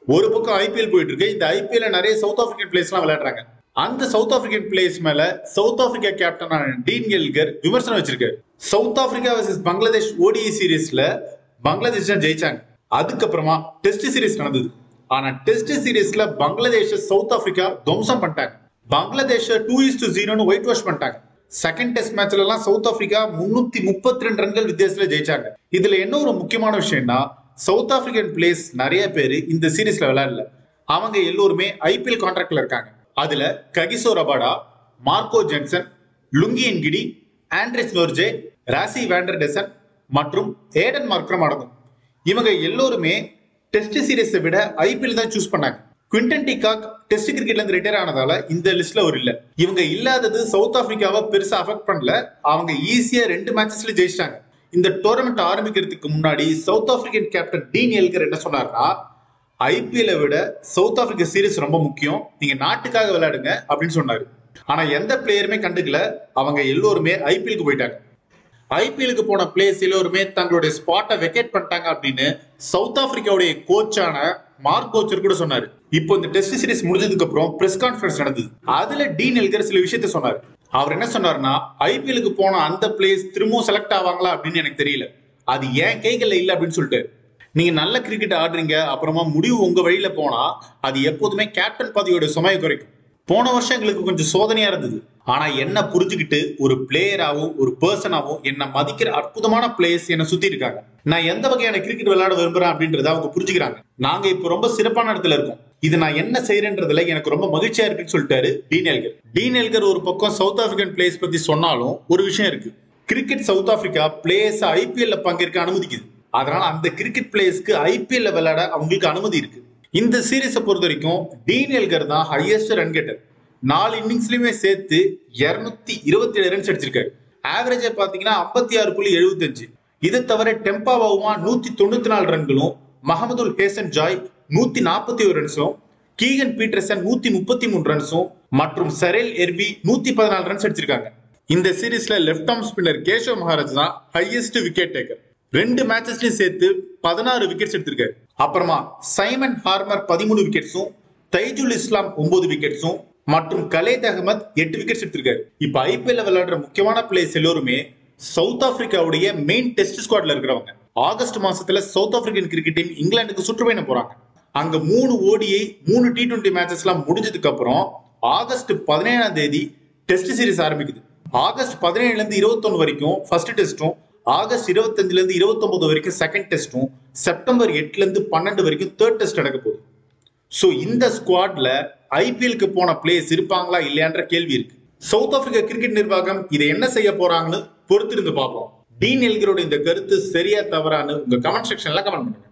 ஒரு பக்கம் ஐபிஎல் போயிட்டு இருக்கு இந்த ஐபிஎல் நிறைய சவுத் ஆப்பிரிக்கன் பிளேஸ் எல்லாம் விளையாடுறாங்க அந்த சவுத் ஆப்பிரிக்கன் பிளேஸ் மேல சவுத் ஆப்பிரிக்கா கேப்டனான டீன் எல்கர் விமர்சனம் வச்சிருக்காரு South Africa versus Bangladesh ODI சீரீஸ்ல பங்களாதேஷ் தான் ஜெயிச்சாங்க அதுக்கப்புறமா டெஸ்ட் சீரீஸ் நடந்தது ஆனா டெஸ்ட் சீரீஸ்ல பங்களாதேஷ சவுத் ஆப்பிரிக்கா துவம்சம் பண்ணிட்டாங்க பங்களாதேஷ டூ இஸ் டு ஜீரோன்னு ஒயிட் வாஷ் பண்ணிட்டாங்க செகண்ட் டெஸ்ட் மேட்ச்ல எல்லாம் சவுத் ஆப்பிரிக்கா முன்னூத்தி முப்பத்தி ரெண்டு ரன்கள் வித்தியாசத்துல ஜெயிச்சாங்க இதுல என்ன ஒரு முக்கியமான விஷயம்னா சவுத் ஆப்பிரிக்கன் பிளேஸ் நிறைய பேர் இந்த சீரீஸ்ல விளையாடல அவங்க எல்லோருமே ஐபிஎல் கான்ட்ராக்ட்ல இருக்காங்க அதுல Kagiso Rabada Marco Jansen Lungi Ngidi Anrich Nortje Rassie van der Dussen மற்றும் ஏடன் மார்க்ரம் அடங்கும் இவங்க எல்லோருமே டெஸ்ட் சீரீஸை விட ஐபிஎல் தான் சூஸ் பண்ணாங்க குவிண்டன் டிகாக் டெஸ்ட் கிரிக்கெட்ல இருந்து ரிட்டையர் ஆனதால இந்த லிஸ்ட்ல ஒரு இல்ல இவங்க இல்லாதது சவுத் ஆப்பிரிக்காவை பெருசா அஃபெக்ட் பண்ணல அவங்க ஈஸியா ரெண்டு மேட்சஸ்ல ஜெயிச்சிட்டாங்க இந்த டோர்னமெண்ட் ஆரம்பிக்கிறதுக்கு முன்னாடி South African captain Dean Elgar என்ன சொன்னார்னா ஐபிஎல்லை விட சவுத் ஆப்பிரிக்கா சீரிஸ் ரொம்ப முக்கியம் நீங்க நாட்டுக்காக விளையாடுங்க அப்படின்னு சொன்னாரு ஆனா எந்த பிளேயருமே கண்டுக்கல அவங்க எல்லோருமே ஐபிஎலுக்கு போயிட்டாங்க ஐபிஎலுக்கு போன பிளேயர்ஸ் எல்லோருமே தங்களுடைய ஸ்பாட்டை வெக்கேட் பண்ணிட்டாங்க அப்படின்னு சவுத் ஆப்பிரிக்காவுடைய கோச்சான மார்க் கோச்சர் கூட சொன்னாரு இப்போ இந்த டெஸ்ட் சீரிஸ் முடிஞ்சதுக்கு அப்புறம் பிரஸ் கான்ஃபரன்ஸ் நடந்தது அதுல டீன் எல்கர் சில விஷயத்த சொன்னாரு அவர் என்ன சொன்னாருன்னா ஐபிஎலுக்கு போன அந்த பிளேயர்ஸ் திரும்பவும் செலக்ட் ஆவாங்களா அப்படின்னு எனக்கு தெரியல அது ஏன் கைகள்ல இல்ல அப்படின்னு சொல்லிட்டு நீங்க நல்ல கிரிக்கெட் ஆடுறீங்க அப்புறமா முடிவு உங்க வழியில போனா அது எப்போதுமே கேப்டன் பதவியோட சுமையை குறைக்கும் போன வருஷம் எங்களுக்கு கொஞ்சம் சோதனையா இருந்தது ஆனா என்ன புரிஞ்சுக்கிட்டு ஒரு பிளேயராகவும் ஒரு பர்சனாகவும் என்ன மதிக்கிற அற்புதமான பிளேயர்ஸ் என்ன சுத்தி இருக்காங்க நான் எந்த வகையான கிரிக்கெட் விளையாட விரும்புறேன் அப்படின்றத அவங்க புரிஞ்சுக்கிறாங்க நாங்க இப்போ ரொம்ப சிறப்பான இடத்துல இருக்கோம் இது நான் என்ன செய்யறேன்றதுல எனக்கு ரொம்ப மகிழ்ச்சியா இருக்குன்னு சொல்லிட்டாரு டீன் எல்கர் டீன் எல்கர் ஒரு பக்கம் சவுத் ஆப்பிரிக்கன் பிளேயர்ஸ் பத்தி சொன்னாலும் ஒரு விஷயம் இருக்கு கிரிக்கெட் சவுத் ஆப்பிரிக்கா பிளேயர்ஸ் ஐபிஎல்ல பங்கேற்க அனுமதிக்குது அதனால அந்த கிரிக்கெட் பிளேயர்ஸ்க்கு ஐபிஎல்ல விளையாட அவங்களுக்கு அனுமதி இருக்கு இந்த சீரீஸை பொறுத்த வரைக்கும் டீன் எல்கர் தான் ஹையஸ்ட் ரன் கெட்டர் நாலு இன்னிங்ஸ்லயுமே சேர்த்து இருநூத்தி இருபத்தி ஏழு ரன்ஸ் அடிச்சிருக்காரு ஆவரேஜா பாத்தீங்கன்னா ஐம்பத்தி ஆறு புள்ளி எழுபத்தஞ்சு இதை தவிர டெம்பாவாவுமா நூத்தி தொண்ணூத்தி நாலு ரன்களும் மஹமதுல் ஹேசன் ஜாய் நூத்தி நாற்பத்தி ஒரு ரன்ஸும் கீகன் பீட்டர்சன் நூத்தி முப்பத்தி மூணு ரன்ஸும் மற்றும் சரேல் எர்பி நூத்தி பதினாலு ரன்ஸ் அடிச்சிருக்காங்க இந்த சீரீஸ்ல left arm spinner Keshav Maharaj தான் ஹையஸ்ட் விக்கெட் டேக்கர் ரெண்டு மேட்சஸ்லயும் சேர்த்து பதினாறு விக்கெட்ஸ் எடுத்திருக்காரு அப்புறமா சைமன் ஹார்மர் பதிமூணு விக்கெட்ஸும் தைஜுல் இஸ்லாம் ஒன்பது விக்கெட்ஸும் மற்றும் கலேத் அகமத் எட்டு விக்கெட்ஸ் எடுத்திருக்காரு இப்ப ஐபிஎல்ல விளையாடுற முக்கியமான பிளேயர்ஸ் எல்லோருமே சவுத் ஆப்பிரிக்காவுடைய மெயின் டெஸ்ட் ஸ்குவாட்ல இருக்கிறவங்க ஆகஸ்ட் மாசத்துல சவுத் ஆப்பிரிக்கன் கிரிக்கெட் டீம் இங்கிலாந்துக்கு சுற்றுப்பயணம் போறாங்க அங்க மூணு ஓடிஐ மூணு டி டுவெண்ட்டி மேட்சஸ் எல்லாம் முடிஞ்சதுக்கு அப்புறம் ஆகஸ்ட் பதினேழாம் தேதி டெஸ்ட் சீரிஸ் ஆரம்பிக்குது ஆகஸ்ட் பதினேழுல இருந்து இருபத்தொன்னு வரைக்கும் ஃபர்ஸ்ட் டெஸ்ட்டும் ஆகஸ்ட் இருபத்தஞ்சுல இருந்து இருபத்தொன்பது வரைக்கும் செகண்ட் டெஸ்ட்டும் செப்டம்பர் எட்டுல இருந்து பன்னெண்டு வரைக்கும் தேர்ட் டெஸ்ட் நடக்க போகுது ஸோ இந்த ஸ்குவாட்ல ஐபிஎல்க்கு போன பிளேயர்ஸ் இருப்பாங்களா இல்லையான்ற கேள்வி இருக்கு சவுத் ஆப்பிரிக்கா கிரிக்கெட் நிர்வாகம் இதை என்ன செய்ய போறாங்கன்னு பொறுத்திருந்து பார்ப்போம் டீன் எல்கரோட இந்த கருத்து சரியா தவறான்னு உங்க கமெண்ட் செக்ஷன்ல கமெண்ட் பண்ணுங்க